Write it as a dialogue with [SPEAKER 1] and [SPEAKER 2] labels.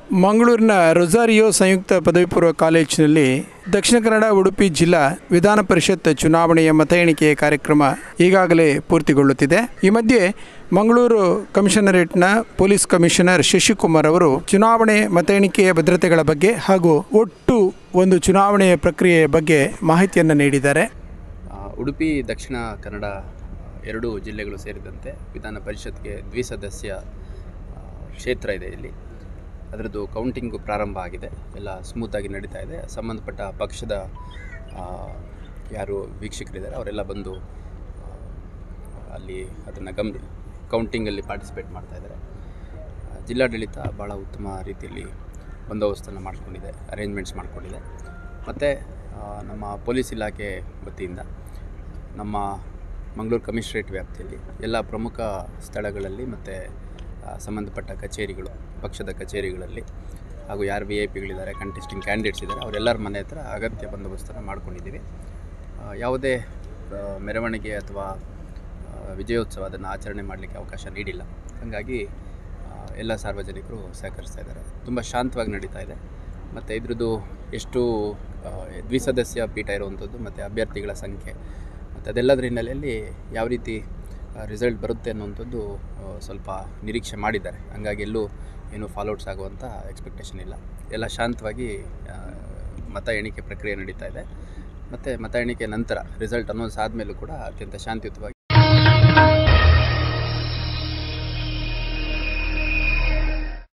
[SPEAKER 1] ಮಂಗಳೂರಿನ ರೊಸಾರಿಯೋ ಸಂಯುಕ್ತ ಪದವಿ ಪೂರ್ವ ಕಾಲೇಜಿನಲ್ಲಿ ದಕ್ಷಿಣ ಕನ್ನಡ ಉಡುಪಿ ಜಿಲ್ಲಾ ವಿಧಾನ ಪರಿಷತ್ ಚುನಾವಣೆಯ ಮತ ಎಣಿಕೆಯ ಕಾರ್ಯಕ್ರಮ ಈಗಾಗಲೇ ಪೂರ್ತಿಗೊಳ್ಳುತ್ತಿದೆ ಈ ಮಧ್ಯೆ ಮಂಗಳೂರು ಕಮಿಷನರೇಟ್ನ ಪೊಲೀಸ್ ಕಮಿಷನರ್ ಶಶಿಕುಮಾರ್ ಅವರು ಚುನಾವಣೆ ಮತ ಎಣಿಕೆಯ ಭದ್ರತೆಗಳ ಬಗ್ಗೆ ಹಾಗೂ ಒಟ್ಟು ಒಂದು ಚುನಾವಣೆಯ ಪ್ರಕ್ರಿಯೆಯ ಬಗ್ಗೆ ಮಾಹಿತಿಯನ್ನು ನೀಡಿದ್ದಾರೆ
[SPEAKER 2] ಆ, ಉಡುಪಿ ದಕ್ಷಿಣ ಕನ್ನಡ ಎರಡು ಜಿಲ್ಲೆಗಳು ಸೇರಿದಂತೆ ವಿಧಾನ ಪರಿಷತ್ಗೆ ದ್ವಿಸದಸ್ಯ ಆ, ಕ್ಷೇತ್ರ ಇದೆ ಇಲ್ಲಿ ಅದರದ್ದು ಕೌಂಟಿಂಗು ಪ್ರಾರಂಭ ಆಗಿದೆ ಎಲ್ಲ ಸ್ಮೂತಾಗಿ ನಡೀತಾ ಇದೆ ಸಂಬಂಧಪಟ್ಟ ಪಕ್ಷದ ಆ, ಯಾರು ವೀಕ್ಷಕರಿದ್ದಾರೆ ಅವರೆಲ್ಲ ಬಂದು ಆ, ಅಲ್ಲಿ ಅದನ್ನು ಗಮನ ಕೌಂಟಿಂಗಲ್ಲಿ ಪಾರ್ಟಿಸಿಪೇಟ್ ಮಾಡ್ತಾ ಇದ್ದಾರೆ ಆ, ಜಿಲ್ಲಾಡಳಿತ ಭಾಳ ಉತ್ತಮ ರೀತಿಯಲ್ಲಿ ಬಂದೋಬಸ್ತನ್ನು ಮಾಡಿಕೊಂಡಿದೆ ಅರೇಂಜ್ಮೆಂಟ್ಸ್ ಮಾಡಿಕೊಂಡಿದೆ ಮತ್ತು ನಮ್ಮ ಪೊಲೀಸ್ ಇಲಾಖೆ ವತಿಯಿಂದ ನಮ್ಮ ಮಂಗಳೂರು ಕಮಿಷನರೇಟ್ ವ್ಯಾಪ್ತಿಯಲ್ಲಿ ಎಲ್ಲ ಪ್ರಮುಖ ಸ್ಥಳಗಳಲ್ಲಿ ಮತ್ತು ಸಂಬಂಧಪಟ್ಟ ಕಚೇರಿಗಳು ಪಕ್ಷದ ಕಚೇರಿಗಳಲ್ಲಿ ಹಾಗೂ ಯಾರು ವಿ ಐ ಪಿಗಳಿದ್ದಾರೆ ಕಂಟೆಸ್ಟಿಂಗ್ ಕ್ಯಾಂಡಿಡೇಟ್ಸ್ ಇದ್ದಾರೆ ಅವರೆಲ್ಲರ ಮನೆ ಹತ್ರ ಅಗತ್ಯ ಬಂದೋಬಸ್ತನ್ನು ಮಾಡ್ಕೊಂಡಿದ್ದೀವಿ ಆ, ಯಾವುದೇ ಆ, ಮೆರವಣಿಗೆ ಅಥವಾ ಆ, ವಿಜಯೋತ್ಸವ ಅದನ್ನು ಆಚರಣೆ ಮಾಡಲಿಕ್ಕೆ ಅವಕಾಶ ನೀಡಿಲ್ಲ ಹಾಗಾಗಿ ಆ, ಎಲ್ಲ ಸಾರ್ವಜನಿಕರು ಸಹಕರಿಸ್ತಾ ಇದ್ದಾರೆ ತುಂಬ ಶಾಂತವಾಗಿ ನಡೀತಾ ಇದೆ ಮತ್ತು ಇದ್ರದ್ದು ಎಷ್ಟು ಆ, ದ್ವಿಸದಸ್ಯ ಪೀಠ ಇರುವಂಥದ್ದು ಮತ್ತು ಅಭ್ಯರ್ಥಿಗಳ ಸಂಖ್ಯೆ ಮತ್ತು ಅದೆಲ್ಲದರ ಹಿನ್ನೆಲೆಯಲ್ಲಿ ಯಾವ ರೀತಿ ರಿಸಲ್ಟ್ ಬರುತ್ತೆ ಅನ್ನುವಂಥದ್ದು ಆ, ಸ್ವಲ್ಪ ನಿರೀಕ್ಷೆ ಮಾಡಿದ್ದಾರೆ ಹಂಗಾಗಿ ಎಲ್ಲೂ ಏನು ಫಾಲೋಟ್ಸ್ ಆಗುವಂಥ ಎಕ್ಸ್ಪೆಕ್ಟೇಷನ್ ಇಲ್ಲ ಎಲ್ಲ ಶಾಂತವಾಗಿ ಆ, ಮತ ಎಣಿಕೆ ಪ್ರಕ್ರಿಯೆ ನಡೀತಾ ಇದೆ ಮತ್ತು ಮತ ಎಣಿಕೆ ನಂತರ ರಿಸಲ್ಟ್ ಅನ್ನೋದು ಆದಮೇಲೂ ಕೂಡ ಅತ್ಯಂತ ಶಾಂತಿಯುತವಾಗಿ